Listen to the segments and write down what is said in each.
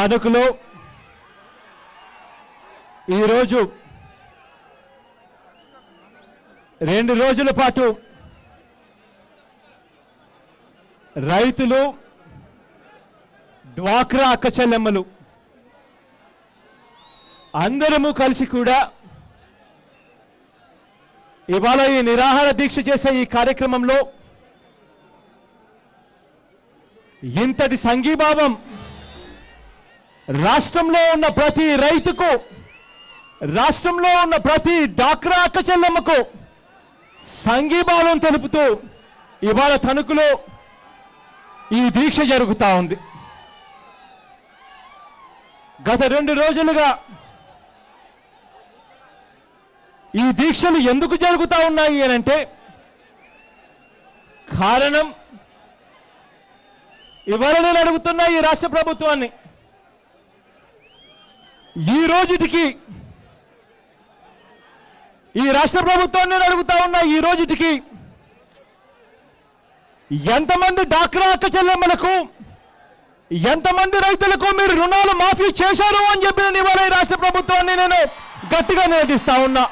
తణుకులో ఈరోజు రెండు రోజుల పాటు రైతులు డ్వాక్రా అక్క చెల్లెమ్మలు అందరము కలిసి కూడా ఇవాళ ఈ నిరాహార దీక్ష చేసే ఈ కార్యక్రమంలో ఇంతటి సంఘీభావం రాష్ట్రంలో ఉన్న ప్రతి రైతుకు రాష్ట్రంలో ఉన్న ప్రతి డాక్రా అక్క చెల్లెమ్మకు సంఘీభావం తెలుపుతూ ఇవాళ తణుకులో ఈ దీక్ష జరుగుతా ఉంది గత రెండు రోజులుగా ఈ దీక్షలు ఎందుకు జరుగుతా ఉన్నాయి అని అంటే కారణం ఇవాళ నేను అడుగుతున్నా ఈ రాష్ట్ర ప్రభుత్వాన్ని ఈ రోజుటికి ఈ రాష్ట్ర ప్రభుత్వాన్ని నేను అడుగుతా ఉన్నా ఈ రోజుటికి ఎంతమంది డాక్రా అక్క చెల్లెమ్మలకు ఎంతమంది రైతులకు మీరు రుణాలు మాఫీ చేశారు అని చెప్పి నేను ఇవాళ ఈ రాష్ట్ర ప్రభుత్వాన్ని నేను గట్టిగా నిలదీస్తా ఉన్నా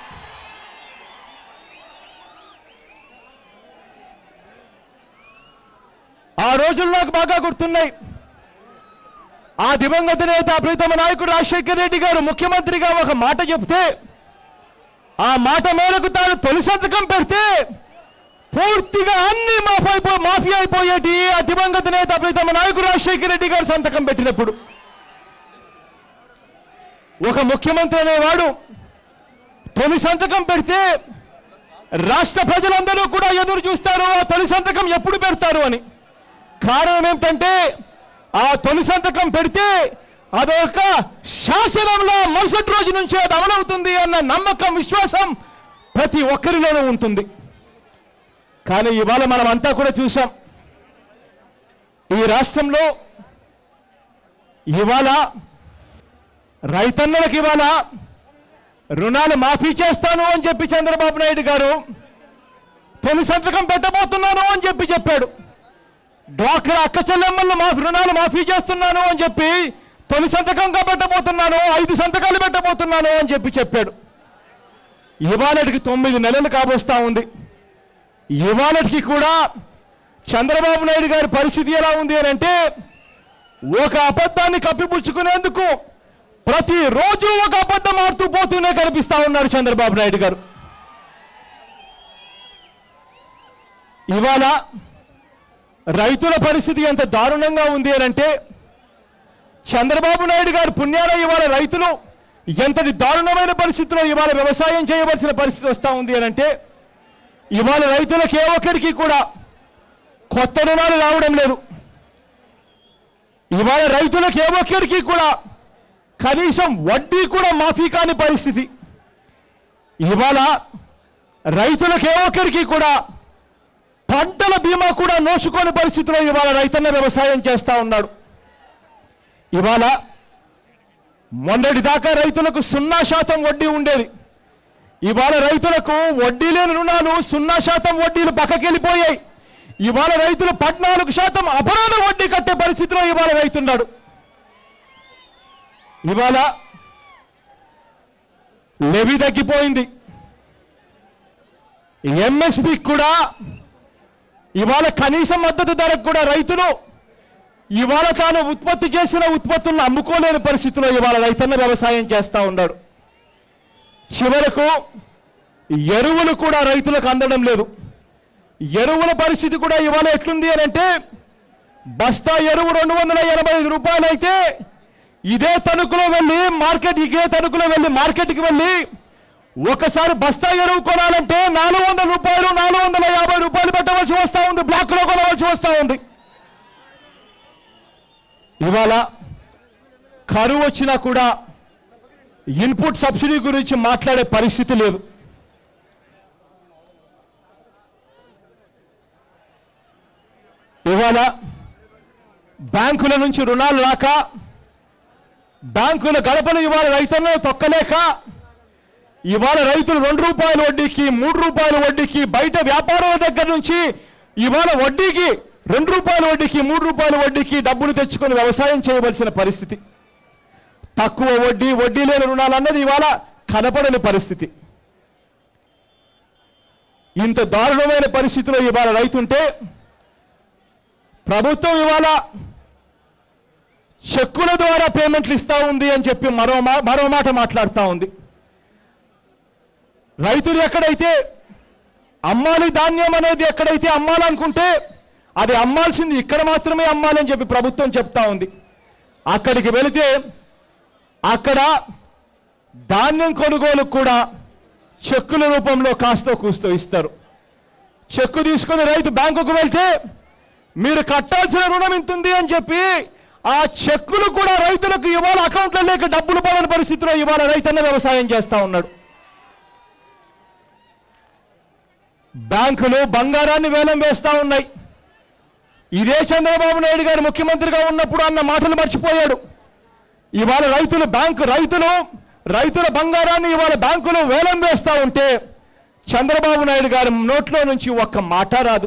ఆ రోజులు నాకు బాగా గుర్తున్నాయి ఆ దివంగత నేత ప్రీతమ నాయకుడు రాజశేఖర రెడ్డి గారు ముఖ్యమంత్రిగా ఒక మాట చెప్తే ఆ మాట మేరకు తాను తొలి సంతకం పెడితే పూర్తిగా అన్ని మాఫీ అయిపో మాఫీ అయిపోయేటి ఆ దివంగత నేత ప్రీతమ నాయకుడు రాజశేఖర రెడ్డి గారు సంతకం పెట్టినప్పుడు ఒక ముఖ్యమంత్రి అనేవాడు తొలి సంతకం పెడితే రాష్ట్ర ప్రజలందరూ కూడా ఎదురు చూస్తారు ఆ తొలి సంతకం ఎప్పుడు పెడతారు అని కారణం ఏమిటంటే ఆ తొలి సంతకం పెడితే అదొక శాసనంలో మరుసటి రోజు నుంచే అది అమలవుతుంది అన్న నమ్మకం విశ్వాసం ప్రతి ఒక్కరిలోనూ ఉంటుంది కానీ ఇవాళ మనం అంతా కూడా చూసాం ఈ రాష్ట్రంలో ఇవాళ రైతన్నలకు ఇవాళ రుణాలు మాఫీ చేస్తాను అని చెప్పి చంద్రబాబు నాయుడు గారు తొలి సంతకం పెట్టబోతున్నాను అని చెప్పి చెప్పాడు డ్వాక్రా అక్క చెల్లెమ్మలను మా రుణాలు మాఫీ చేస్తున్నాను అని చెప్పి తొలి సంతకంగా పెట్టబోతున్నాను ఐదు సంతకాలు పెట్టబోతున్నాను అని చెప్పి చెప్పాడు ఇవాళకి తొమ్మిది నెలలు కాబోస్తా ఉంది ఇవాళకి కూడా చంద్రబాబు నాయుడు గారి పరిస్థితి ఎలా ఉంది అని అంటే ఒక అబద్ధాన్ని కప్పిపుచ్చుకునేందుకు ప్రతిరోజు ఒక అబద్ధం ఆడుతూ పోతూనే కనిపిస్తా ఉన్నారు చంద్రబాబు నాయుడు గారు ఇవాళ రైతుల పరిస్థితి ఎంత దారుణంగా ఉంది అని అంటే చంద్రబాబు నాయుడు గారు పుణ్యాల ఇవాళ రైతులు ఎంతటి దారుణమైన పరిస్థితిలో ఇవాళ వ్యవసాయం చేయవలసిన పరిస్థితి వస్తూ ఉంది అని అంటే ఇవాళ రైతులకు ఏ ఒక్కరికి కూడా కొత్త రుణాలు రావడం లేదు ఇవాళ రైతులకు ఏ ఒక్కరికి కూడా కనీసం వడ్డీ కూడా మాఫీ కాని పరిస్థితి ఇవాళ రైతులకు ఏ ఒక్కరికి కూడా పంటల బీమా కూడా నోచుకోని పరిస్థితిలో ఇవాళ రైతన్న వ్యవసాయం చేస్తా ఉన్నాడు ఇవాళ మొన్నటి దాకా రైతులకు సున్నా శాతం వడ్డీ ఉండేది ఇవాళ రైతులకు వడ్డీ లేని రుణాలు సున్నా శాతం వడ్డీలు పక్కకెళ్ళిపోయాయి ఇవాళ రైతులు పద్నాలుగు శాతం అపరాధ వడ్డీ కట్టే పరిస్థితిలో ఇవాళ రైతున్నాడు ఇవాళ లెవి తగ్గిపోయింది ఎంఎస్పి కూడా ఇవాళ కనీస మద్దతు ధరకు కూడా రైతులు ఇవాళ తాను ఉత్పత్తి చేసిన ఉత్పత్తులను అమ్ముకోలేని పరిస్థితిలో ఇవాళ రైతన్న వ్యవసాయం చేస్తా ఉన్నాడు చివరకు ఎరువులు కూడా రైతులకు అందడం లేదు ఎరువుల పరిస్థితి కూడా ఇవాళ ఎట్లుంది అని అంటే బస్తా ఎరువు రెండు వందల ఎనభై ఐదు రూపాయలు అయితే ఇదే తణుకులో వెళ్ళి మార్కెట్ ఇదే తణుకులో వెళ్ళి మార్కెట్కి వెళ్ళి ఒకసారి బస్తా ఎరువు కొనాలంటే నాలుగు వందల రూపాయలు నాలుగు వందల యాభై రూపాయలు పెట్టవలసి వస్తూ ఉంది బ్లాక్లో కొనవలసి వస్తూ ఉంది ఇవాళ కరువు వచ్చినా కూడా ఇన్పుట్ సబ్సిడీ గురించి మాట్లాడే పరిస్థితి లేదు ఇవాళ బ్యాంకుల నుంచి రుణాలు రాక బ్యాంకుల గడపలు ఇవాళ రైతులను తొక్కలేక ఇవాళ రైతులు రెండు రూపాయల వడ్డీకి మూడు రూపాయల వడ్డీకి బయట వ్యాపారుల దగ్గర నుంచి ఇవాళ వడ్డీకి రెండు రూపాయల వడ్డీకి మూడు రూపాయల వడ్డీకి డబ్బులు తెచ్చుకొని వ్యవసాయం చేయవలసిన పరిస్థితి తక్కువ వడ్డీ వడ్డీ లేని రుణాలు అన్నది ఇవాళ కనపడని పరిస్థితి ఇంత దారుణమైన పరిస్థితిలో ఇవాళ రైతుంటే ప్రభుత్వం ఇవాళ చెక్కుల ద్వారా పేమెంట్లు ఇస్తా ఉంది అని చెప్పి మరో మా మరో మాట మాట్లాడుతూ ఉంది రైతులు ఎక్కడైతే అమ్మాలి ధాన్యం అనేది ఎక్కడైతే అమ్మాలనుకుంటే అది అమ్మాల్సింది ఇక్కడ మాత్రమే అమ్మాలని చెప్పి ప్రభుత్వం చెప్తా ఉంది అక్కడికి వెళితే అక్కడ ధాన్యం కొనుగోలు కూడా చెక్కుల రూపంలో కాస్తో కూస్తో ఇస్తారు చెక్కు తీసుకుని రైతు బ్యాంకుకు వెళ్తే మీరు కట్టాల్సిన రుణం ఇంతుంది అని చెప్పి ఆ చెక్కులు కూడా రైతులకు ఇవాళ అకౌంట్లో లేక డబ్బులు పడని పరిస్థితిలో ఇవాళ రైతన్న వ్యవసాయం చేస్తా ఉన్నాడు బ్యాంకులు బంగారాన్ని వేలం వేస్తా ఉన్నాయి ఇదే చంద్రబాబు నాయుడు గారు ముఖ్యమంత్రిగా ఉన్నప్పుడు అన్న మాటలు మర్చిపోయాడు ఇవాళ రైతులు బ్యాంకు రైతులు రైతుల బంగారాన్ని ఇవాళ బ్యాంకులు వేలం వేస్తా ఉంటే చంద్రబాబు నాయుడు గారి నోట్లో నుంచి ఒక్క మాట రాదు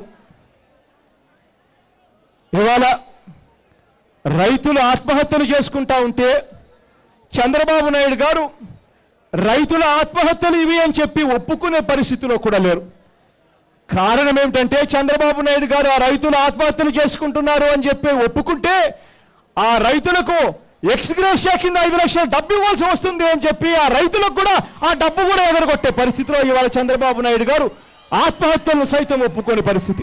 ఇవాళ రైతులు ఆత్మహత్యలు చేసుకుంటా ఉంటే చంద్రబాబు నాయుడు గారు రైతుల ఆత్మహత్యలు ఇవి అని చెప్పి ఒప్పుకునే పరిస్థితిలో కూడా లేరు కారణం ఏమిటంటే చంద్రబాబు నాయుడు గారు ఆ రైతులు ఆత్మహత్యలు చేసుకుంటున్నారు అని చెప్పి ఒప్పుకుంటే ఆ రైతులకు ఎక్స్గ్రేషియా కింద ఐదు లక్షలు డబ్బు ఇవ్వాల్సి వస్తుంది అని చెప్పి ఆ రైతులకు కూడా ఆ డబ్బు కూడా ఎగరగొట్టే పరిస్థితిలో ఇవాళ చంద్రబాబు నాయుడు గారు ఆత్మహత్యలను సైతం ఒప్పుకోని పరిస్థితి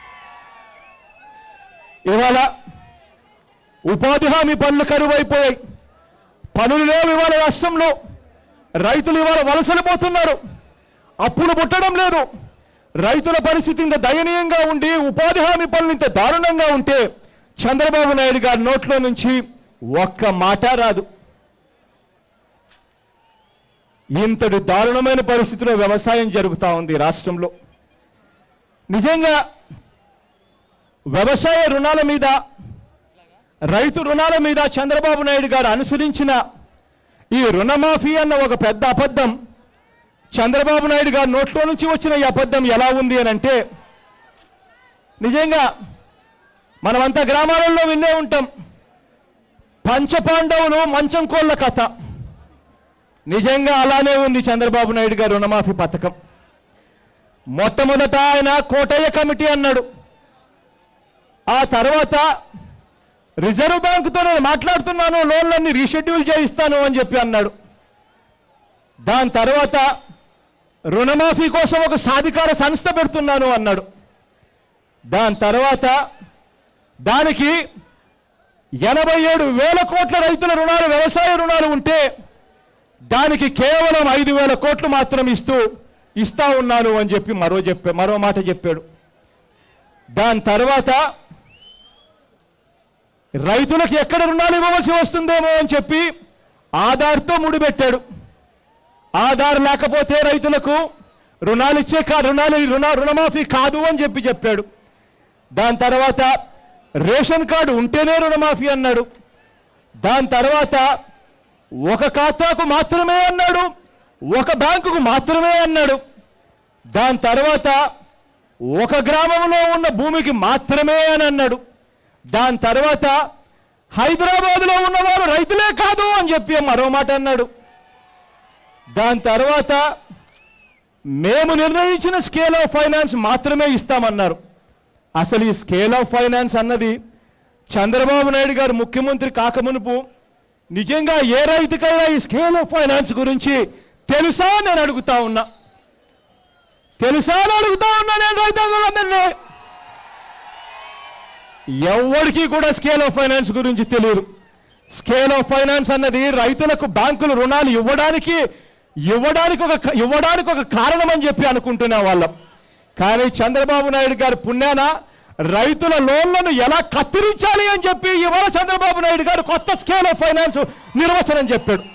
ఇవాళ ఉపాధి హామీ పనులు కరువైపోయాయి పనులు లేవు ఇవాళ రాష్ట్రంలో రైతులు ఇవాళ వలసలు పోతున్నారు అప్పులు పుట్టడం లేదు రైతుల పరిస్థితి ఇంత దయనీయంగా ఉండి ఉపాధి హామీ పనులు ఇంత దారుణంగా ఉంటే చంద్రబాబు నాయుడు గారి నోట్లో నుంచి ఒక్క మాట రాదు ఇంతటి దారుణమైన పరిస్థితిలో వ్యవసాయం జరుగుతూ ఉంది రాష్ట్రంలో నిజంగా వ్యవసాయ రుణాల మీద రైతు రుణాల మీద చంద్రబాబు నాయుడు గారు అనుసరించిన ఈ రుణమాఫీ అన్న ఒక పెద్ద అబద్ధం చంద్రబాబు నాయుడు గారి నోట్లో నుంచి వచ్చిన ఈ అబద్ధం ఎలా ఉంది అని అంటే నిజంగా మనమంతా గ్రామాలలో వినే ఉంటాం పంచపాండవులు మంచం కోళ్ళ కథ నిజంగా అలానే ఉంది చంద్రబాబు నాయుడు గారు రుణమాఫీ పథకం మొట్టమొదట ఆయన కోటయ్య కమిటీ అన్నాడు ఆ తర్వాత రిజర్వ్ బ్యాంకుతో నేను మాట్లాడుతున్నాను లోన్లన్నీ రీషెడ్యూల్ చేయిస్తాను అని చెప్పి అన్నాడు దాని తర్వాత రుణమాఫీ కోసం ఒక సాధికార సంస్థ పెడుతున్నాను అన్నాడు దాని తర్వాత దానికి ఎనభై ఏడు వేల కోట్ల రైతుల రుణాలు వ్యవసాయ రుణాలు ఉంటే దానికి కేవలం ఐదు వేల కోట్లు మాత్రం ఇస్తూ ఇస్తా ఉన్నాను అని చెప్పి మరో చెప్పే మరో మాట చెప్పాడు దాని తర్వాత రైతులకు ఎక్కడ రుణాలు ఇవ్వవలసి వస్తుందేమో అని చెప్పి ఆధార్తో ముడిపెట్టాడు ఆధార్ లేకపోతే రైతులకు రుణాలు ఇచ్చే కా రుణాలు రుణ రుణమాఫీ కాదు అని చెప్పి చెప్పాడు దాని తర్వాత రేషన్ కార్డు ఉంటేనే రుణమాఫీ అన్నాడు దాని తర్వాత ఒక ఖాతాకు మాత్రమే అన్నాడు ఒక బ్యాంకుకు మాత్రమే అన్నాడు దాని తర్వాత ఒక గ్రామంలో ఉన్న భూమికి మాత్రమే అని అన్నాడు దాని తర్వాత హైదరాబాద్లో ఉన్నవారు రైతులే కాదు అని చెప్పి మరో మాట అన్నాడు దాని తర్వాత మేము నిర్ణయించిన స్కేల్ ఆఫ్ ఫైనాన్స్ మాత్రమే ఇస్తామన్నారు అసలు ఈ స్కేల్ ఆఫ్ ఫైనాన్స్ అన్నది చంద్రబాబు నాయుడు గారు ముఖ్యమంత్రి కాకమునుపు నిజంగా ఏ రైతుకైనా ఈ స్కేల్ ఆఫ్ ఫైనాన్స్ గురించి తెలుసా అని నేను అడుగుతా ఉన్నా తెలుసా అని అడుగుతా ఉన్నా నేను రైతాంగందరినీ ఎవరికి కూడా స్కేల్ ఆఫ్ ఫైనాన్స్ గురించి తెలియదు స్కేల్ ఆఫ్ ఫైనాన్స్ అన్నది రైతులకు బ్యాంకులు రుణాలు ఇవ్వడానికి ఇవ్వడానికి ఒక ఇవ్వడానికి ఒక కారణం అని చెప్పి అనుకుంటున్న వాళ్ళం కానీ చంద్రబాబు నాయుడు గారి పుణ్యాన రైతుల లోన్లను ఎలా కత్తిరించాలి అని చెప్పి ఇవాళ చంద్రబాబు నాయుడు గారు కొత్త స్కేల్ ఆఫ్ ఫైనాన్స్ నిర్వచనం చెప్పాడు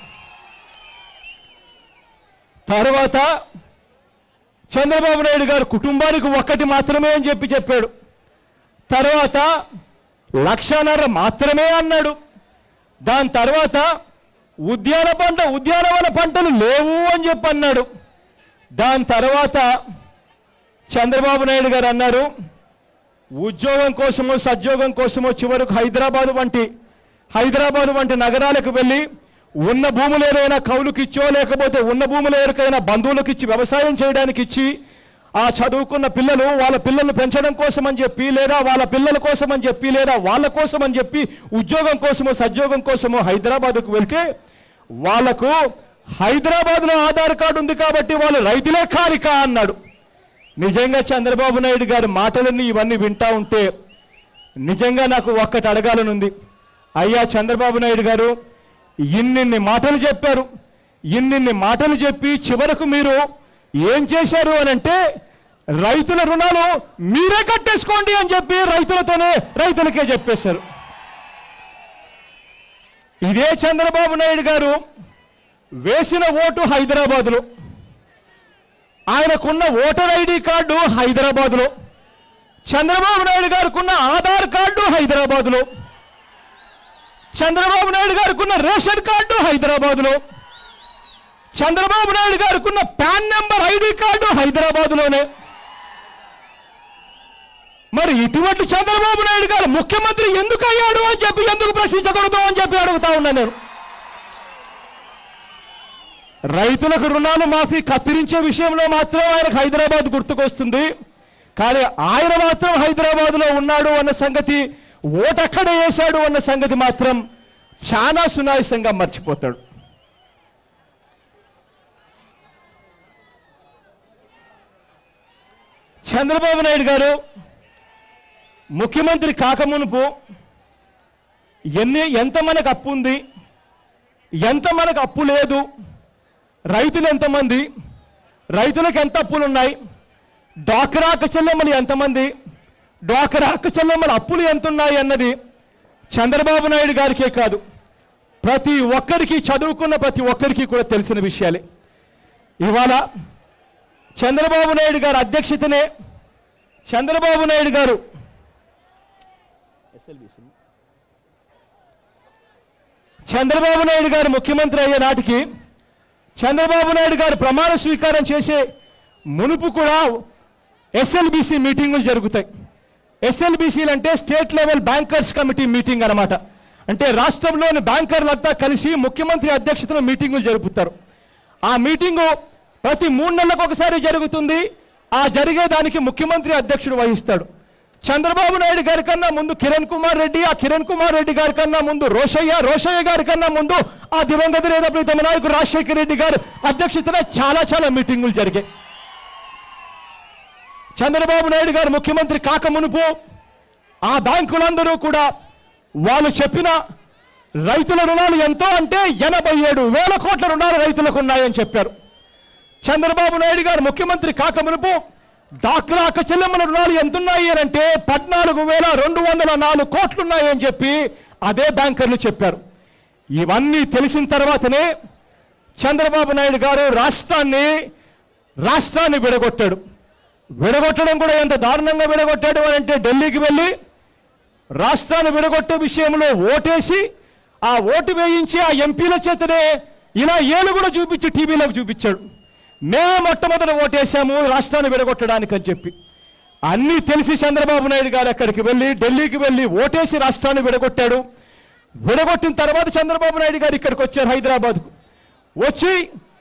తర్వాత చంద్రబాబు నాయుడు గారు కుటుంబానికి ఒక్కటి మాత్రమే అని చెప్పి చెప్పాడు తర్వాత లక్షన్నర మాత్రమే అన్నాడు దాని తర్వాత ఉద్యాన పంట ఉద్యానవన పంటలు లేవు అని చెప్పి అన్నాడు దాని తర్వాత చంద్రబాబు నాయుడు గారు అన్నారు ఉద్యోగం కోసమో సద్యోగం కోసమో చివరకు హైదరాబాద్ వంటి హైదరాబాద్ వంటి నగరాలకు వెళ్ళి ఉన్న భూములు ఏదైనా కౌలుకి ఇచ్చో లేకపోతే ఉన్న భూములు ఎవరికైనా బంధువులకు ఇచ్చి వ్యవసాయం చేయడానికి ఇచ్చి ఆ చదువుకున్న పిల్లలు వాళ్ళ పిల్లల్ని పెంచడం కోసం అని చెప్పి లేదా వాళ్ళ పిల్లల కోసం అని చెప్పి లేదా వాళ్ళ కోసం అని చెప్పి ఉద్యోగం కోసమో సద్యోగం కోసమో హైదరాబాద్కు వెళ్తే వాళ్లకు హైదరాబాద్లో ఆధార్ కార్డు ఉంది కాబట్టి వాళ్ళు రైతులే కారిక అన్నాడు నిజంగా చంద్రబాబు నాయుడు గారి మాటలన్నీ ఇవన్నీ వింటా ఉంటే నిజంగా నాకు ఒక్కటి అడగాలనుంది అయ్యా చంద్రబాబు నాయుడు గారు ఇన్నిన్ని మాటలు చెప్పారు ఇన్నిన్ని మాటలు చెప్పి చివరకు మీరు ఏం చేశారు అని అంటే రైతుల రుణాలు మీరే కట్టేసుకోండి అని చెప్పి రైతులతోనే రైతులకే చెప్పేశారు ఇదే చంద్రబాబు నాయుడు గారు వేసిన ఓటు హైదరాబాదులో ఆయనకున్న ఓటర్ ఐడి కార్డు హైదరాబాదులో చంద్రబాబు నాయుడు గారికి ఆధార్ కార్డు హైదరాబాదులో చంద్రబాబు నాయుడు గారికి ఉన్న రేషన్ కార్డు హైదరాబాదులో చంద్రబాబు నాయుడు గారికి ఉన్న పాన్ నెంబర్ ఐడి కార్డు హైదరాబాదులోనే మరి ఇటువంటి చంద్రబాబు నాయుడు గారు ముఖ్యమంత్రి ఎందుకు అయ్యాడు అని చెప్పి ఎందుకు ప్రశ్నించకూడదు అని చెప్పి అడుగుతా ఉన్నా నేను రైతులకు రుణాలు మాఫీ కత్తిరించే విషయంలో మాత్రం ఆయనకు హైదరాబాద్ గుర్తుకొస్తుంది కానీ ఆయన మాత్రం హైదరాబాద్లో ఉన్నాడు అన్న సంగతి ఓటెక్కడ వేశాడు అన్న సంగతి మాత్రం చాలా సునాయాసంగా మర్చిపోతాడు చంద్రబాబు నాయుడు గారు ముఖ్యమంత్రి కాకమునుపు ఎన్ని ఎంత మనకు అప్పు ఉంది ఎంత మనకు అప్పు లేదు రైతులు ఎంతమంది రైతులకు ఎంత అప్పులు ఉన్నాయి డ్వాక్రా అక్క చెల్లెమ్మలు ఎంతమంది డ్వాక్రా అక్క చెల్లెమ్మల అప్పులు ఎంత ఉన్నాయి అన్నది చంద్రబాబు నాయుడు గారికే కాదు ప్రతి ఒక్కరికి చదువుకున్న ప్రతి ఒక్కరికి కూడా తెలిసిన విషయాలే ఇవాళ చంద్రబాబు నాయుడు గారి అధ్యక్షతనే చంద్రబాబు నాయుడు గారు చంద్రబాబు నాయుడు గారు ముఖ్యమంత్రి అయ్యే నాటికి చంద్రబాబు నాయుడు గారు ప్రమాణ స్వీకారం చేసే మునుపు కూడా ఎస్ఎల్బిసి మీటింగులు జరుగుతాయి ఎస్ఎల్బిసిలు అంటే state level bankers committee meeting అన్నమాట అంటే రాష్ట్రంలోని బ్యాంకర్లంతా కలిసి ముఖ్యమంత్రి అధ్యక్షతన మీటింగులు జరుపుతారు ఆ మీటింగు ప్రతి మూడు నెలలకు ఒకసారి జరుగుతుంది ఆ జరిగే దానికి ముఖ్యమంత్రి అధ్యక్షుడు వహిస్తాడు చంద్రబాబు నాయుడు గారి కన్నా ముందు కిరణ్ కుమార్ రెడ్డి ఆ కిరణ్ కుమార్ రెడ్డి గారి కన్నా ముందు రోషయ్య రోషయ్య గారి కన్నా ముందు ఆ దివంగత నేత ప్రీతమ నాయకుడు రాజశేఖర రెడ్డి గారు అధ్యక్షతన చాలా చాలా మీటింగులు జరిగాయి చంద్రబాబు నాయుడు గారు ముఖ్యమంత్రి కాక మునుపు ఆ బ్యాంకులందరూ కూడా వాళ్ళు చెప్పిన రైతుల రుణాలు ఎంతో అంటే ఎనభై ఏడు వేల కోట్ల రుణాలు రైతులకు ఉన్నాయని చెప్పారు చంద్రబాబు నాయుడు గారు ముఖ్యమంత్రి కాక మునుపు డాక్రా అక్క చెల్లెమ్మల రుణాలు ఎంతున్నాయి అని అంటే పద్నాలుగు వేల రెండు వందల నాలుగు కోట్లు ఉన్నాయని చెప్పి అదే బ్యాంకర్లు చెప్పారు ఇవన్నీ తెలిసిన తర్వాతనే చంద్రబాబు నాయుడు గారు రాష్ట్రాన్ని రాష్ట్రాన్ని విడగొట్టాడు విడగొట్టడం కూడా ఎంత దారుణంగా విడగొట్టాడు అని అంటే ఢిల్లీకి వెళ్ళి రాష్ట్రాన్ని విడగొట్టే విషయంలో ఓటేసి ఆ ఓటు వేయించి ఆ ఎంపీల చేతనే ఇలా ఏలు కూడా చూపించి టీవీలోకి చూపించాడు మేమే మొట్టమొదట ఓటేశాము రాష్ట్రాన్ని విడగొట్టడానికి అని చెప్పి అన్నీ తెలిసి చంద్రబాబు నాయుడు గారు అక్కడికి వెళ్ళి ఢిల్లీకి వెళ్ళి ఓటేసి రాష్ట్రాన్ని విడగొట్టాడు విడగొట్టిన తర్వాత చంద్రబాబు నాయుడు గారు ఇక్కడికి వచ్చారు హైదరాబాద్కు వచ్చి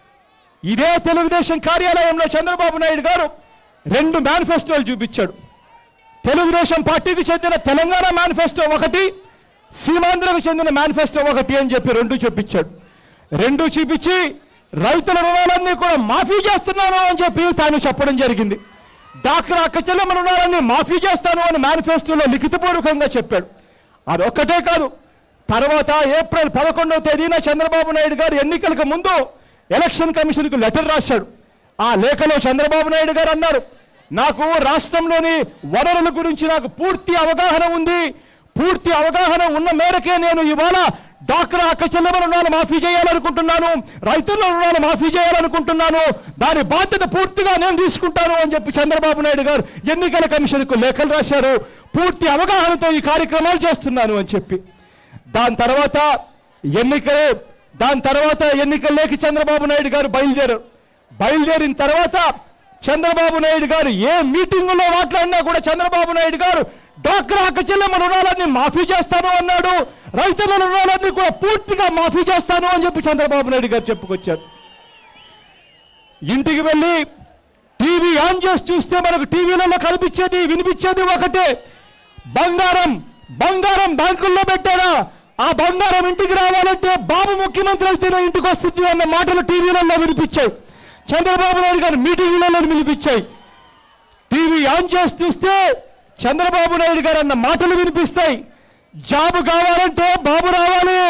ఇదే తెలుగుదేశం కార్యాలయంలో చంద్రబాబు నాయుడు గారు రెండు మేనిఫెస్టోలు చూపించాడు తెలుగుదేశం పార్టీకి చెందిన తెలంగాణ మేనిఫెస్టో ఒకటి సీమాంధ్రకు చెందిన మేనిఫెస్టో ఒకటి అని చెప్పి రెండు చూపించాడు రెండు చూపించి రైతుల రుణాలన్నీ కూడా మాఫీ చేస్తున్నాను అని చెప్పి తాను చెప్పడం జరిగింది డాక్టర్ అక్క చెల్లెమ్మ రుణాలన్నీ మాఫీ చేస్తాను అని మేనిఫెస్టోలో లిఖితపూర్వకంగా చెప్పాడు అదొక్కటే కాదు తర్వాత ఏప్రిల్ పదకొండవ తేదీన చంద్రబాబు నాయుడు గారు ఎన్నికలకు ముందు ఎలక్షన్ కమిషన్కు లెటర్ రాశాడు ఆ లేఖలో చంద్రబాబు నాయుడు గారు అన్నారు నాకు రాష్ట్రంలోని వనరుల గురించి నాకు పూర్తి అవగాహన ఉంది పూర్తి అవగాహన ఉన్న మేరకే నేను ఇవాళ డాక్టర్ అక్క చెల్లెమ రుణాలు మాఫీ చేయాలనుకుంటున్నాను రైతుల రుణాలు మాఫీ చేయాలనుకుంటున్నాను దాని బాధ్యత పూర్తిగా నేను తీసుకుంటాను అని చెప్పి చంద్రబాబు నాయుడు గారు ఎన్నికల కమిషన్కు లేఖలు రాశారు పూర్తి అవగాహనతో ఈ కార్యక్రమాలు చేస్తున్నాను అని చెప్పి దాని తర్వాత ఎన్నికలు దాని తర్వాత ఎన్నికల్లోకి చంద్రబాబు నాయుడు గారు బయలుదేరారు బయలుదేరిన తర్వాత చంద్రబాబు నాయుడు గారు ఏ మీటింగులో మాట్లాడినా కూడా చంద్రబాబు నాయుడు గారు డాక్టర్ అక్క చెల్లెమ్మ రుణాలన్నీ మాఫీ చేస్తాను అన్నాడు రైతుల రుణాలన్నీ కూడా పూర్తిగా మాఫీ చేస్తాను అని చెప్పి చంద్రబాబు నాయుడు గారు చెప్పుకొచ్చారు ఇంటికి వెళ్ళి టీవీ ఆన్ చేసి చూస్తే మనకు టీవీలలో కనిపించేది వినిపించేది ఒకటే బంగారం బంగారం బ్యాంకుల్లో పెట్టారా ఆ బంగారం ఇంటికి రావాలంటే బాబు ముఖ్యమంత్రి అయితేనే ఇంటికి వస్తుంది అన్న మాటలు టీవీలలో వినిపించాయి చంద్రబాబు నాయుడు గారు మీటింగ్లలో వినిపించాయి టీవీ ఆన్ చేసి చూస్తే చంద్రబాబు నాయుడు గారు అన్న మాటలు వినిపిస్తాయి జాబ్ కావాలంటే బాబు రావాలి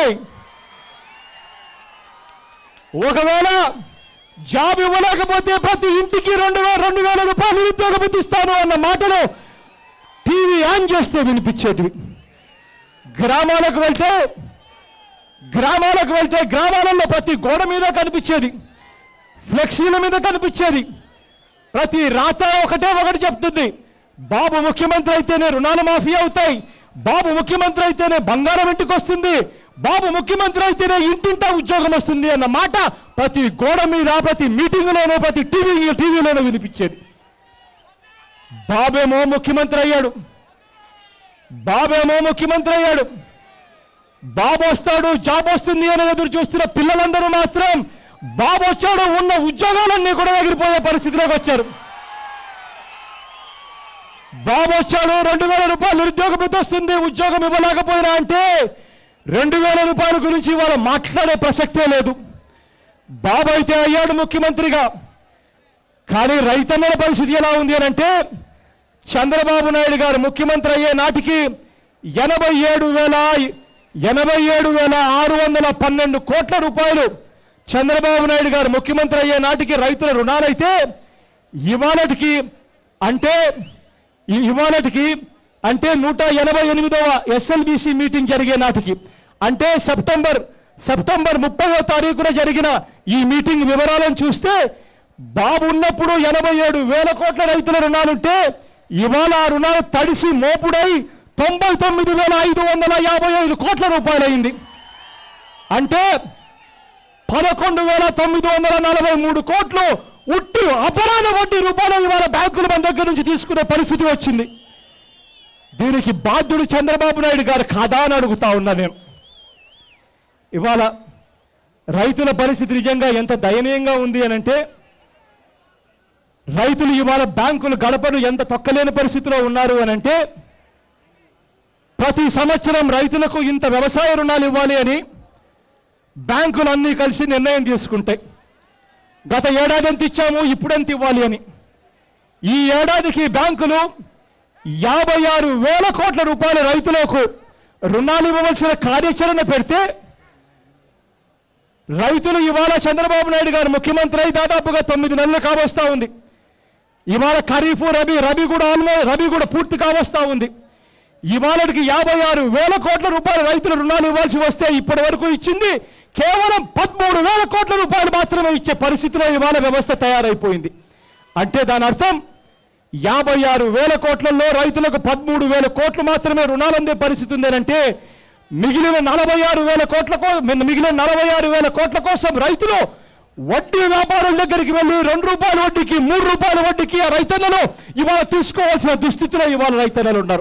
ఒకవేళ జాబ్ ఇవ్వలేకపోతే ప్రతి ఇంటికి రెండు వేల రెండు వేల రూపాయలు నిరుద్యోగం ఇస్తాను అన్న మాటలు టీవీ ఆన్ చేస్తే వినిపించేటివి గ్రామాలకు వెళ్తే గ్రామాలకు వెళ్తే గ్రామాలలో ప్రతి గోడ మీద కనిపించేది ఫ్లెక్సీల మీద కనిపించేది ప్రతి రాత ఒకటే ఒకటి చెప్తుంది బాబు ముఖ్యమంత్రి అయితేనే రుణాలు మాఫీ అవుతాయి బాబు ముఖ్యమంత్రి అయితేనే బంగారం ఇంటికి వస్తుంది బాబు ముఖ్యమంత్రి అయితేనే ఇంటింటా ఉద్యోగం వస్తుంది అన్న మాట ప్రతి గోడ మీద ప్రతి మీటింగ్లోనూ ప్రతి టీవీ టీవీలోనూ వినిపించేది బాబేమో ముఖ్యమంత్రి అయ్యాడు బాబేమో ముఖ్యమంత్రి అయ్యాడు బాబు వస్తాడు జాబ్ వస్తుంది అని ఎదురు చూస్తున్న పిల్లలందరూ మాత్రం బాబు వచ్చాడు ఉన్న ఉద్యోగాలన్నీ కూడా ఎగిరిపోయే పరిస్థితిలోకి వచ్చారు బాబు వచ్చాడు రెండు వేల రూపాయలు నిరుద్యోగం ఎంత వస్తుంది ఉద్యోగం ఇవ్వలేకపోయినా అంటే రెండు వేల రూపాయల గురించి ఇవాళ మాట్లాడే ప్రసక్తే లేదు బాబు అయితే అయ్యాడు ముఖ్యమంత్రిగా కానీ రైతన్నల పరిస్థితి ఎలా ఉంది అని అంటే చంద్రబాబు నాయుడు గారు ముఖ్యమంత్రి అయ్యే నాటికి ఎనభై ఏడు వేల ఎనభై ఏడు వేల ఆరు వందల పన్నెండు కోట్ల రూపాయలు చంద్రబాబు నాయుడు గారు ముఖ్యమంత్రి అయ్యే నాటికి రైతుల రుణాలైతే ఇవాళటికి అంటే ఈ- ఇవాళటికి అంటే నూట ఎనభై ఎనిమిదవ ఎస్ఎల్బిసి మీటింగ్ జరిగే నాటికి అంటే సెప్టెంబర్ సెప్టెంబర్ ముప్పైవ తారీఖున జరిగిన ఈ మీటింగ్ వివరాలను చూస్తే బాబు ఉన్నప్పుడు ఎనభై ఏడు వేల కోట్ల రైతుల రుణాలుంటే ఇవాళ ఆ రుణాలు తడిసి మోపుడై తొంభై తొమ్మిది వేల ఐదు వందల యాభై ఐదు కోట్ల రూపాయలైంది అంటే పదకొండు వేల తొమ్మిది వందల నలభై మూడు కోట్లు ఉట్టి అపరాధ వడ్డీ రూపాయలు ఇవాళ బ్యాంకులు మన దగ్గర నుంచి తీసుకునే పరిస్థితి వచ్చింది దీనికి బాధ్యుడు చంద్రబాబు నాయుడు గారు కాదా అని అడుగుతా ఉన్నా నేను ఇవాళ రైతుల పరిస్థితి నిజంగా ఎంత దయనీయంగా ఉంది అని అంటే రైతులు ఇవాళ బ్యాంకులు గడపను ఎంత తొక్కలేని పరిస్థితిలో ఉన్నారు అని అంటే ప్రతి సంవత్సరం రైతులకు ఇంత వ్యవసాయ రుణాలు ఇవ్వాలి అని బ్యాంకులు అన్నీ కలిసి నిర్ణయం తీసుకుంటాయి గత ఏడాది ఎంత ఇచ్చాము ఇప్పుడు ఎంత ఇవ్వాలి అని ఈ ఏడాదికి బ్యాంకులు యాభై ఆరు వేల కోట్ల రూపాయల రైతులకు రుణాలు ఇవ్వవలసిన కార్యాచరణ పెడితే రైతులు ఇవాళ చంద్రబాబు నాయుడు గారు ముఖ్యమంత్రి అయి దాదాపుగా తొమ్మిది నెలలు కావస్తా ఉంది ఇవాళ ఖరీఫ్ రబీ రబీ కూడా ఆల్మో రబీ కూడా పూర్తి కావస్తా ఉంది ఇవాళకి యాభై ఆరు వేల కోట్ల రూపాయల రైతులు రుణాలు ఇవ్వాల్సి వస్తే ఇప్పటి వరకు ఇచ్చింది కేవలం పదమూడు వేల కోట్ల రూపాయలు మాత్రమే ఇచ్చే పరిస్థితిలో ఇవాళ వ్యవస్థ తయారైపోయింది అంటే దాని అర్థం యాభై ఆరు వేల కోట్లలో రైతులకు పదమూడు వేల కోట్లు మాత్రమే రుణాలు అందే పరిస్థితి ఉందేనంటే మిగిలిన నలభై ఆరు వేల కోట్ల కో- మిగిలిన నలభై ఆరు వేల కోట్ల కోసం రైతులు వడ్డీ వ్యాపారుల దగ్గరికి వెళ్ళి రెండు రూపాయల వడ్డీకి మూడు రూపాయల వడ్డీకి ఆ రైతన్నలు ఇవాళ తీసుకోవాల్సిన దుస్థితిలో ఇవాళ రైతన్నలు ఉన్నారు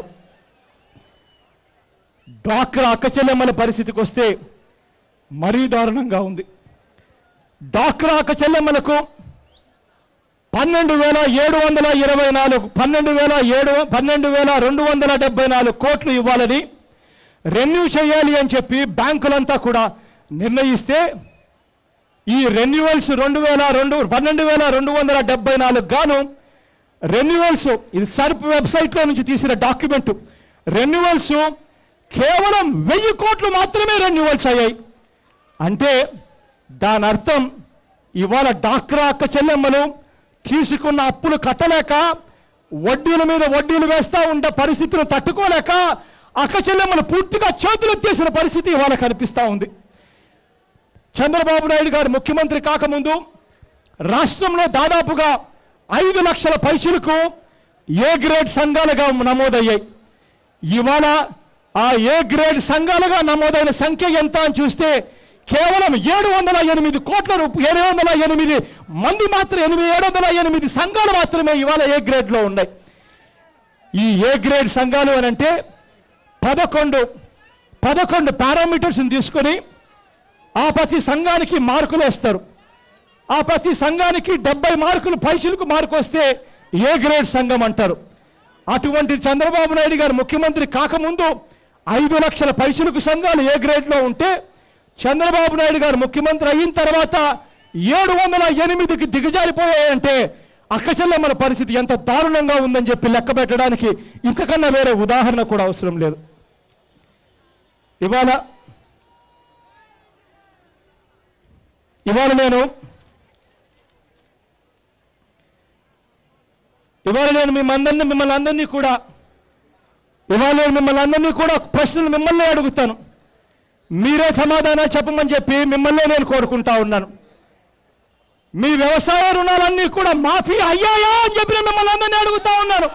డాక్రా అక్క చెల్లెమ్మల పరిస్థితికి వస్తే మరీ దారుణంగా ఉంది డాక్రా అక్క చెల్లెమ్మలకు పన్నెండు వేల ఏడు వందల ఇరవై నాలుగు పన్నెండు వేల ఏడు పన్నెండు వేల రెండు వందల డెబ్బై నాలుగు కోట్లు ఇవ్వాలని రెన్యూ చేయాలి అని చెప్పి బ్యాంకులంతా కూడా నిర్ణయిస్తే ఈ రెన్యువల్స్ రెండు వేల రెండు పన్నెండు వేల రెండు వందల డెబ్బై నాలుగు గాను రెన్యువల్స్ ఇది సర్ప్ వెబ్సైట్లో నుంచి తీసిన డాక్యుమెంట్ రెన్యువల్స్ కేవలం వెయ్యి కోట్లు మాత్రమే రెన్యువల్స్ అయ్యాయి అంటే దాని అర్థం ఇవాళ డాక్రా అక్క చెల్లెమ్మలు తీసుకున్న అప్పులు కట్టలేక వడ్డీల మీద వడ్డీలు వేస్తా ఉండే పరిస్థితులు తట్టుకోలేక అక్క చెల్లెమ్మలు పూర్తిగా చేతులు ఎత్తేసిన పరిస్థితి ఇవాళ కనిపిస్తా ఉంది చంద్రబాబు నాయుడు గారు ముఖ్యమంత్రి కాకముందు రాష్ట్రంలో దాదాపుగా ఐదు లక్షల పైసలకు ఏ గ్రేడ్ సంఘాలుగా నమోదయ్యాయి ఇవాళ ఆ ఏ గ్రేడ్ సంఘాలుగా నమోదైన సంఖ్య ఎంత అని చూస్తే కేవలం ఏడు వందల ఎనిమిది కోట్ల రూపాయలు ఏడు వందల ఎనిమిది మంది మాత్రం ఎనిమిది ఏడు వందల ఎనిమిది సంఘాలు మాత్రమే ఇవాళ ఏ గ్రేడ్లో ఉన్నాయి ఈ ఏ గ్రేడ్ సంఘాలు అని అంటే పదకొండు పదకొండు పారామీటర్స్ని తీసుకొని ఆ ప్రతి సంఘానికి మార్కులు వేస్తారు ఆ ప్రతి సంఘానికి డెబ్బై మార్కులు పైసలకు మార్కు వస్తే ఏ గ్రేడ్ సంఘం అంటారు అటువంటి చంద్రబాబు నాయుడు గారు ముఖ్యమంత్రి కాకముందు ఐదు లక్షల పైసలకు సంఘాలు ఏ గ్రేడ్లో ఉంటే చంద్రబాబు నాయుడు గారు ముఖ్యమంత్రి అయిన తర్వాత ఏడు వందల ఎనిమిదికి దిగజారిపోయాయంటే అక్కచెల్లెమ్మల పరిస్థితి ఎంత దారుణంగా ఉందని చెప్పి లెక్క పెట్టడానికి ఇంతకన్నా వేరే ఉదాహరణ కూడా అవసరం లేదు ఇవాళ ఇవాళ నేను ఇవాళ నేను మిమ్మల్ని మిమ్మల్ని అందరినీ కూడా ఇవాళ నేను మిమ్మల్ని అందరినీ కూడా ప్రశ్నలు మిమ్మల్ని అడుగుతాను మీరే సమాధానం చెప్పమని చెప్పి మిమ్మల్ని నేను కోరుకుంటా ఉన్నాను మీ వ్యవసాయ రుణాలన్నీ కూడా మాఫీ అయ్యాయా అని చెప్పి నేను మిమ్మల్ని అందరినీ అడుగుతా ఉన్నాను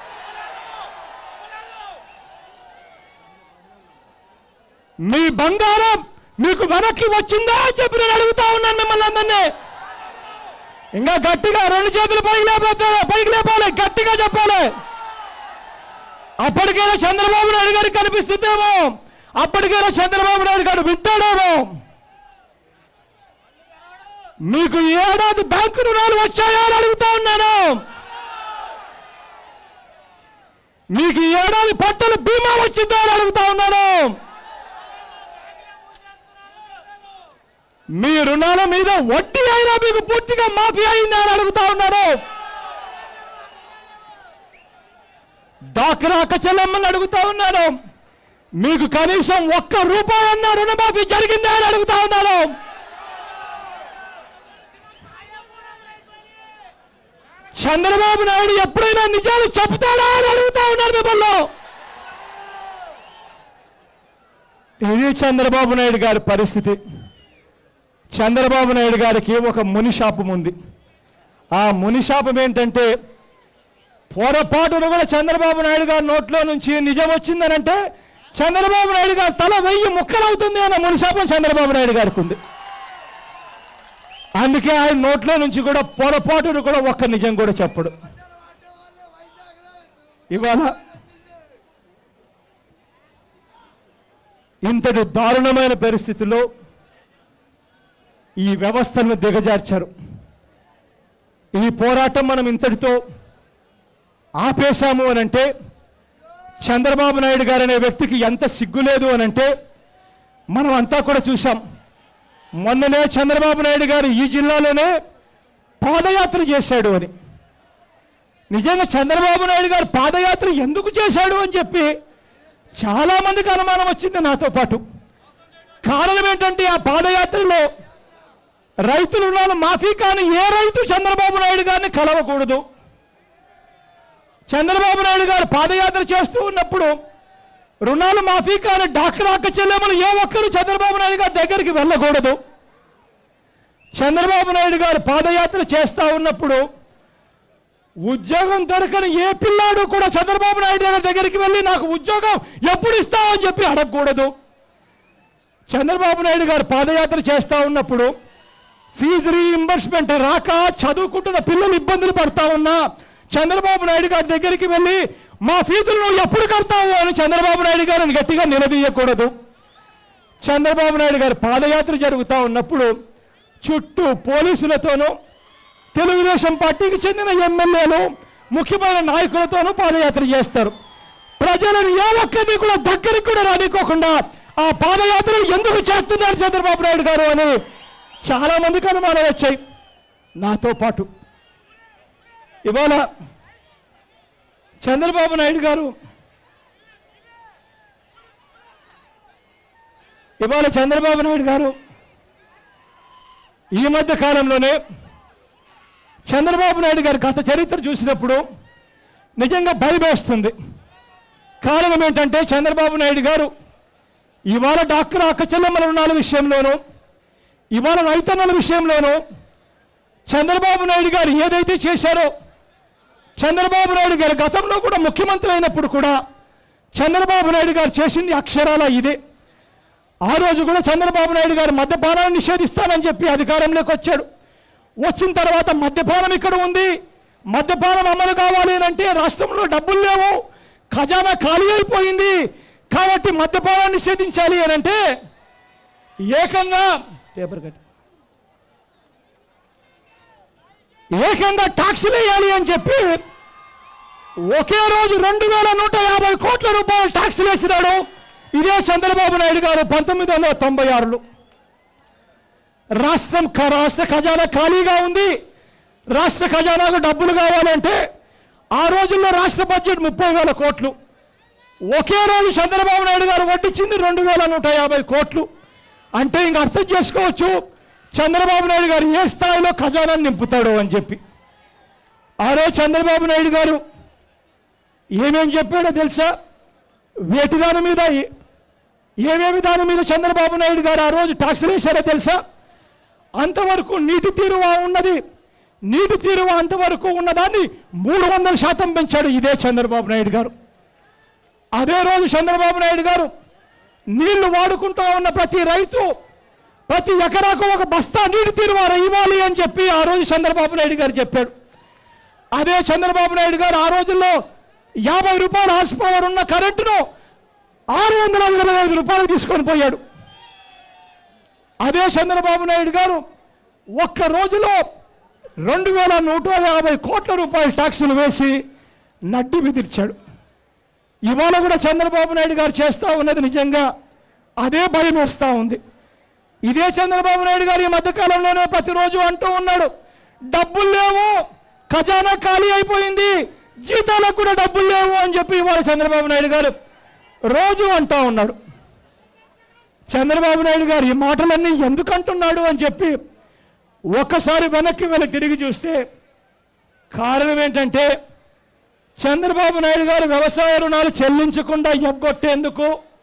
మీ బంగారం మీకు వెనక్కి వచ్చిందా అని చెప్పి నేను అడుగుతా ఉన్నాను మిమ్మల్ని అందరినీ ఇంకా గట్టిగా రెండు చేతులు పైకి లేపాలి పైకి లేపాలి గట్టిగా చెప్పాలి అప్పటికైనా చంద్రబాబు నాయుడు గారికి కనిపిస్తుందేమో అప్పటికైనా చంద్రబాబు నాయుడు గారు వింటాడేమో మీకు ఈ ఏడాది బ్యాంకు రుణాలు వచ్చాయా అని అడుగుతా ఉన్నాను మీకు ఈ ఏడాది పంటల బీమా వచ్చిందా అని అడుగుతా ఉన్నాను మీ రుణాల మీద వడ్డీ అయినా మీకు పూర్తిగా మాఫీ అయిందా అని అడుగుతా ఉన్నారు డాక్రా అక్క చెల్లెమ్మని అడుగుతా ఉన్నాను మీకు కనీసం ఒక్క రూపాయి అన్న రుణమాఫీ జరిగిందా అని అడుగుతా ఉన్నాను చంద్రబాబు నాయుడు ఎప్పుడైనా నిజాలు చెప్తాడా అని అడుగుతా ఉన్నారు మిమ్మల్ని ఇది చంద్రబాబు నాయుడు గారి పరిస్థితి చంద్రబాబు నాయుడు గారికి ఒక ముని శాపం ఉంది ఆ ముని శాపం ఏంటంటే పొరపాటును కూడా చంద్రబాబు నాయుడు గారి నోట్లో నుంచి నిజం వచ్చిందనంటే చంద్రబాబు నాయుడు గారి తల వెయ్యి ముక్కలవుతుంది అన్న ముని శాపం చంద్రబాబు నాయుడు గారికి ఉంది అందుకే ఆయన నోట్లో నుంచి కూడా పొరపాటును కూడా ఒక్క నిజం కూడా చెప్పడు ఇవాళ ఇంతటి దారుణమైన పరిస్థితిలో ఈ వ్యవస్థలను దిగజార్చారు ఈ పోరాటం మనం ఇంతటితో ఆపేశాము అనంటే చంద్రబాబు నాయుడు గారు అనే వ్యక్తికి ఎంత సిగ్గులేదు అనంటే మనం అంతా కూడా చూసాం మొన్ననే చంద్రబాబు నాయుడు గారు ఈ జిల్లాలోనే పాదయాత్ర చేశాడు అని నిజంగా చంద్రబాబు నాయుడు గారు పాదయాత్ర ఎందుకు చేశాడు అని చెప్పి చాలా మందికి అనుమానం వచ్చింది నాతో పాటు కారణం ఏంటంటే ఆ పాదయాత్రలో రైతుల రుణాలు మాఫీ కాని ఏ రైతు చంద్రబాబు నాయుడు గారిని కలవకూడదు చంద్రబాబు నాయుడు గారు పాదయాత్ర చేస్తూ ఉన్నప్పుడు రుణాలు మాఫీ కాని డాక్టర్ అక్క చెల్లెమ్మలు ఏ ఒక్కరు చంద్రబాబు నాయుడు గారి దగ్గరికి వెళ్ళకూడదు చంద్రబాబు నాయుడు గారు పాదయాత్ర చేస్తూ ఉన్నప్పుడు ఉద్యోగం దొరకని ఏ పిల్లాడు కూడా చంద్రబాబు నాయుడు గారి దగ్గరికి వెళ్ళి నాకు ఉద్యోగం ఎప్పుడు ఇస్తావు అని చెప్పి అడగకూడదు చంద్రబాబు నాయుడు గారు పాదయాత్ర చేస్తూ ఉన్నప్పుడు ఫీజు రీఇంబర్స్మెంట్ రాక చదువుకుంటున్న పిల్లలు ఇబ్బందులు పడతా ఉన్నా చంద్రబాబు నాయుడు గారి దగ్గరికి వెళ్ళి మా ఫీజులు నువ్వు ఎప్పుడు కడతావు అని చంద్రబాబు నాయుడు గారిని గట్టిగా నిలదీయకూడదు చంద్రబాబు నాయుడు గారి పాదయాత్ర జరుగుతూ ఉన్నప్పుడు చుట్టూ పోలీసులతోనూ తెలుగుదేశం పార్టీకి చెందిన ఎమ్మెల్యేలు ముఖ్యమైన నాయకులతోనూ పాదయాత్ర చేస్తారు ప్రజలను ఏ ఒక్కరిని కూడా దగ్గరికి కూడా రానికోకుండా ఆ పాదయాత్ర ఎందుకు చేస్తున్నారు చంద్రబాబు నాయుడు గారు అని చాలా మందికి అనుమానాలు వచ్చాయి నాతో పాటు ఇవాళ చంద్రబాబు నాయుడు గారు ఇవాళ చంద్రబాబు నాయుడు గారు ఈ మధ్య కాలంలోనే చంద్రబాబు నాయుడు గారి గత చరిత్ర చూసినప్పుడు నిజంగా భయమేస్తుంది కారణం ఏంటంటే చంద్రబాబు నాయుడు గారు ఇవాళ డాక్టర్ అక్క చెల్లెమ్మల రుణాల విషయంలోనూ ఇవాళ రైతన్నల విషయంలోనూ చంద్రబాబు నాయుడు గారు ఏదైతే చేశారో చంద్రబాబు నాయుడు గారు గతంలో కూడా ముఖ్యమంత్రి అయినప్పుడు కూడా చంద్రబాబు నాయుడు గారు చేసింది అక్షరాల ఇదే ఆ రోజు కూడా చంద్రబాబు నాయుడు గారు మద్యపానాన్ని నిషేధిస్తానని చెప్పి అధికారంలోకి వచ్చాడు వచ్చిన తర్వాత మద్యపానం ఇక్కడ ఉంది మద్యపానం అమలు కావాలి అని అంటే రాష్ట్రంలో డబ్బులు లేవు ఖజానా ఖాళీ అయిపోయింది కాబట్టి మద్యపానాన్ని నిషేధించాలి అని అంటే ఏకంగా పేపర్ కట్ ఏకంగా ట్యాక్సులు వేయాలి అని చెప్పి ఒకే రోజు రెండు వేల నూట యాభై కోట్ల రూపాయలు ట్యాక్సులు వేసినాడు ఇదే చంద్రబాబు నాయుడు గారు పంతొమ్మిది వందల తొంభై ఆరులో రాష్ట్రం క- రాష్ట్ర ఖజానా ఖాళీగా ఉంది రాష్ట్ర ఖజానాకు డబ్బులు కావాలంటే ఆ రోజుల్లో రాష్ట్ర బడ్జెట్ ముప్పై వేల కోట్లు ఒకే రోజు చంద్రబాబు నాయుడు గారు వడ్డించింది రెండు వేల నూట యాభై కోట్లు అంటే ఇంక అర్థం చేసుకోవచ్చు చంద్రబాబు నాయుడు గారు ఏ స్థాయిలో ఖజానాన్ని నింపుతాడు అని చెప్పి ఆ రోజు చంద్రబాబు నాయుడు గారు ఏమేం చెప్పాడో తెలుసా వేటి దాని మీద ఏ- ఏమేమి దాని మీద చంద్రబాబు నాయుడు గారు ఆ రోజు ట్యాక్సులు వేశారో తెలుసా అంతవరకు నీటి తీరువ ఉన్నది నీటి తీరువ అంతవరకు ఉన్నదాన్ని మూడు వందల శాతం పెంచాడు ఇదే చంద్రబాబు నాయుడు గారు అదే రోజు చంద్రబాబు నాయుడు గారు నీళ్లు వాడుకుంటూ ఉన్న ప్రతి రైతు ప్రతి ఎకరాకు ఒక బస్తా నీటి తీరువ ఇవ్వాలి అని చెప్పి ఆ రోజు చంద్రబాబు నాయుడు గారు చెప్పాడు అదే చంద్రబాబు నాయుడు గారు ఆ రోజుల్లో యాభై రూపాయల హార్స్ పవర్ ఉన్న కరెంటును ఆరు వందల ఇరవై ఐదు రూపాయలు తీసుకొని పోయాడు అదే చంద్రబాబు నాయుడు గారు ఒక్క రోజులో రెండు వేల నూట యాభై కోట్ల రూపాయల ట్యాక్సులు వేసి నడ్డి విధించాడు ఇవాళ కూడా చంద్రబాబు నాయుడు గారు చేస్తూ ఉన్నది నిజంగా అదే భయం వస్తూ ఉంది ఇదే చంద్రబాబు నాయుడు గారు ఈ మధ్యకాలంలోనే ప్రతిరోజు అంటూ ఉన్నాడు డబ్బులు లేవు ఖజానా ఖాళీ అయిపోయింది జీతాలకు కూడా డబ్బులు లేవు అని చెప్పి ఇవాళ చంద్రబాబు నాయుడు గారు రోజు అంటూ ఉన్నాడు చంద్రబాబు నాయుడు గారు ఈ మాటలన్నీ ఎందుకు అంటున్నాడు అని చెప్పి ఒక్కసారి వెనక్కి వెళ్ళి తిరిగి చూస్తే కారణం ఏంటంటే చంద్రబాబు నాయుడు గారు వ్యవసాయ రుణాలు చెల్లించకుండా ఎగ్గొట్టేందుకు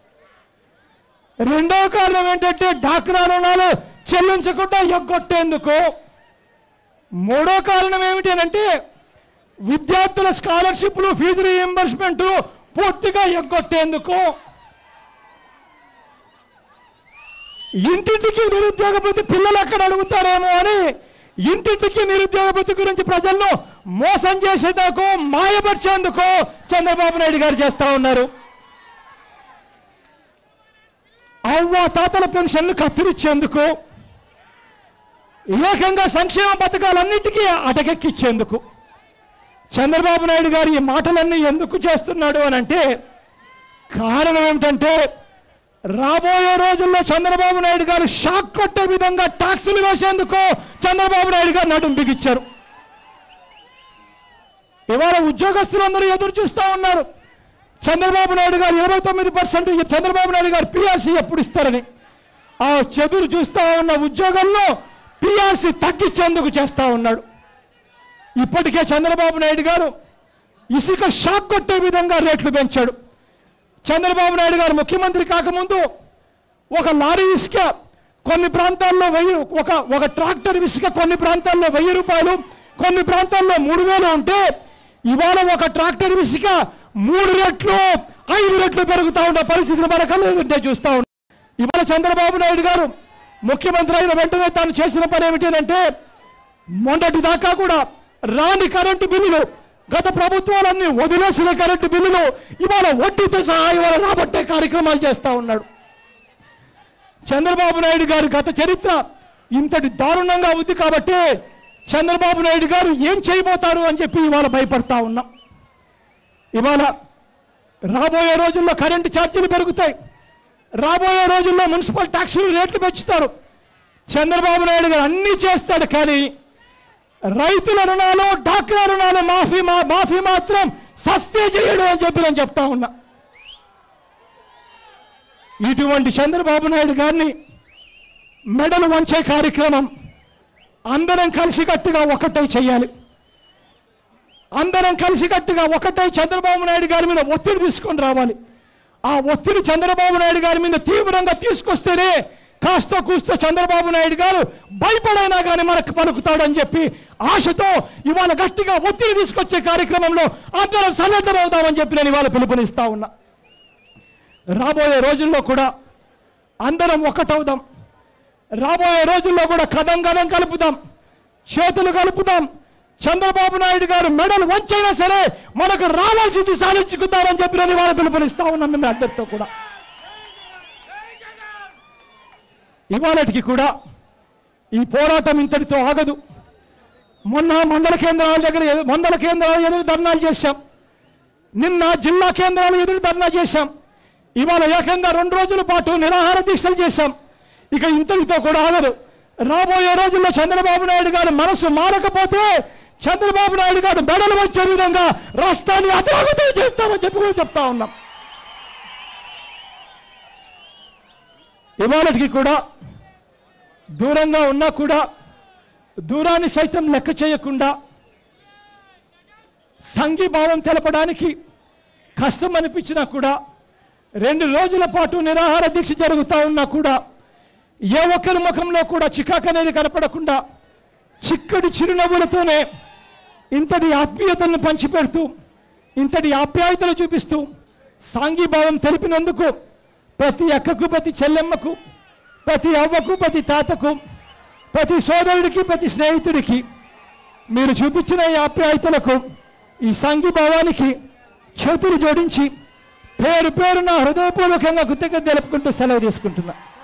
రెండవ కారణం ఏంటంటే డాక్రా రుణాలు చెల్లించకుండా ఎగ్గొట్టేందుకు మూడో కారణం ఏమిటి అని అంటే విద్యార్థుల స్కాలర్షిప్లు ఫీజు రీఎంబర్స్మెంట్ పూర్తిగా ఎగ్గొట్టేందుకు ఇంటింటికి నిరుద్యోగ భృతి పిల్లలు ఎక్కడ అడుగుతారేమో అని ఇంటింటికి నిరుద్యోగ భృతి గురించి ప్రజలను మోసం చేసేందుకు మాయపరిచేందుకు చంద్రబాబు నాయుడు గారు చేస్తా ఉన్నారు అవ్వ తాతల పెన్షన్లు కత్తిరించేందుకు ఏకంగా సంక్షేమ పథకాలన్నిటికీ అటకెక్కిచ్చేందుకు చంద్రబాబు నాయుడు గారు ఈ మాటలన్నీ ఎందుకు చేస్తున్నాడు అని అంటే కారణం ఏమిటంటే రాబోయే రోజుల్లో చంద్రబాబు నాయుడు గారు షాక్ కొట్టే విధంగా ట్యాక్సులు వేసేందుకు చంద్రబాబు నాయుడు గారు నడుం బిగించారు ఇవాళ ఉద్యోగస్తులందరూ ఎదురు చూస్తూ ఉన్నారు చంద్రబాబు నాయుడు గారు ఇరవై తొమ్మిది పర్సెంట్ చంద్రబాబు నాయుడు గారు పిఆర్సీ ఎప్పుడు ఇస్తారని ఆ చెదురు చూస్తూ ఉన్న ఉద్యోగంలో పిఆర్సీ తగ్గించేందుకు చేస్తూ ఉన్నాడు ఇప్పటికే చంద్రబాబు నాయుడు గారు ఇసుక షాక్ కొట్టే విధంగా రేట్లు పెంచాడు చంద్రబాబు నాయుడు గారు ముఖ్యమంత్రి కాకముందు ఒక లారీ ఇసుక కొన్ని ప్రాంతాల్లో వెయ్యి ఒక ఒక ట్రాక్టర్ ఇసుక కొన్ని ప్రాంతాల్లో వెయ్యి రూపాయలు కొన్ని ప్రాంతాల్లో మూడు వేలు ఉంటే ఇవాళ ఒక ట్రాక్టర్ ఇసుక మూడు రెట్లు ఐదు రెట్లు పెరుగుతూ ఉన్న పరిస్థితులు మన కళ్ళు ఎదుటే చూస్తూ ఉన్నాం ఇవాళ చంద్రబాబు నాయుడు గారు ముఖ్యమంత్రి అయిన వెంటనే తాను చేసిన పని ఏమిటి అంటే మొన్నటి దాకా కూడా రాని కరెంటు బిల్లులు గత ప్రభుత్వాలన్నీ వదిలేసిన కరెంటు బిల్లులు ఇవాళ వడ్డీతో సహా ఇవాళ రాబట్టే కార్యక్రమాలు చేస్తా ఉన్నాడు చంద్రబాబు నాయుడు గారి గత చరిత్ర ఇంతటి దారుణంగా ఉంది కాబట్టి చంద్రబాబు నాయుడు గారు ఏం చేయబోతారు అని చెప్పి ఇవాళ భయపడతా ఉన్నాం ఇవాళ రాబోయే రోజుల్లో కరెంటు ఛార్జీలు పెరుగుతాయి రాబోయే రోజుల్లో మున్సిపల్ ట్యాక్సులు రేట్లు పెంచుతారు చంద్రబాబు నాయుడు గారు అన్నీ చేస్తాడు కానీ రైతుల రుణాలు డాక్రా రుణాలు మాఫీ మా మాఫీ మాత్రం సస్తే చేయడు అని చెప్పి నేను చెప్తా ఉన్నా ఇటువంటి చంద్రబాబు నాయుడు గారిని మెడలు వంచే కార్యక్రమం అందరం కలిసికట్టుగా ఒకటై చేయాలి అందరం కలిసికట్టుగా ఒకటై చంద్రబాబు నాయుడు గారి మీద ఒత్తిడి తీసుకొని రావాలి ఆ ఒత్తిడి చంద్రబాబు నాయుడు గారి మీద తీవ్రంగా తీసుకొస్తేనే కాస్త కూస్తో చంద్రబాబు నాయుడు గారు భయపడైనా కానీ మనకు పలుకుతాడని చెప్పి ఆశతో ఇవాళ గట్టిగా ఒత్తిడి తీసుకొచ్చే కార్యక్రమంలో అందరం సన్నద్ధమవుతామని చెప్పి నేను ఇవాళ పిలుపునిస్తా ఉన్నా రాబోయే రోజుల్లో కూడా అందరం ఒకటవుదాం రాబోయే రోజుల్లో కూడా కథం కథం కలుపుదాం చేతులు కలుపుదాం చంద్రబాబు నాయుడు గారు మెడల్ వంచైనా సరే మనకు రావాల్సింది సాధించుకుందామని చెప్పి నేను ఇవాళ పిలుపునిస్తా ఉన్నాం మేము అందరితో కూడా ఇవాళటికి కూడా ఈ పోరాటం ఇంతటితో ఆగదు మొన్న మండల కేంద్రాల దగ్గర ఎదు- మండల కేంద్రాల ఎదురు ధర్నాలు చేశాం నిన్న జిల్లా కేంద్రాల ఎదురు ధర్నా చేశాం ఇవాళ ఏకంగా రెండు రోజుల పాటు నిరాహార దీక్షలు చేశాం ఇక ఇంతటితో కూడా ఆగదు రాబోయే రోజుల్లో చంద్రబాబు నాయుడు గారి మనసు మారకపోతే చంద్రబాబు నాయుడు గారు మెడలు వచ్చే విధంగా రాష్ట్రాన్ని అతరాగతం చేస్తామని చెప్పి కూడా చెప్తా ఉన్నాం ఇవాళకి కూడా దూరంగా ఉన్నా కూడా దూరాన్ని సైతం లెక్క చేయకుండా సంఘీభావం తెలపడానికి కష్టం అనిపించినా కూడా రెండు రోజుల పాటు నిరాహార దీక్ష జరుగుతూ ఉన్నా కూడా ఏ ఒక్కరి ముఖంలో కూడా చికాకు అనేది కనపడకుండా చిక్కడి చిరునవ్వులతోనే ఇంతటి ఆత్మీయతలను పంచిపెడుతూ ఇంతటి ఆప్యాయతలు చూపిస్తూ సాంఘీభావం తెలిపినందుకు ప్రతి అక్కకు ప్రతి చెల్లెమ్మకు ప్రతి అవ్వకు ప్రతి తాతకు ప్రతి సోదరుడికి ప్రతి స్నేహితుడికి మీరు చూపించిన ఈ ఆప్యాయతలకు ఈ సంఘీభావానికి చేతులు జోడించి పేరు పేరున హృదయపూర్వకంగా కృతజ్ఞత తెలుపుకుంటూ సెలవు తీసుకుంటున్నా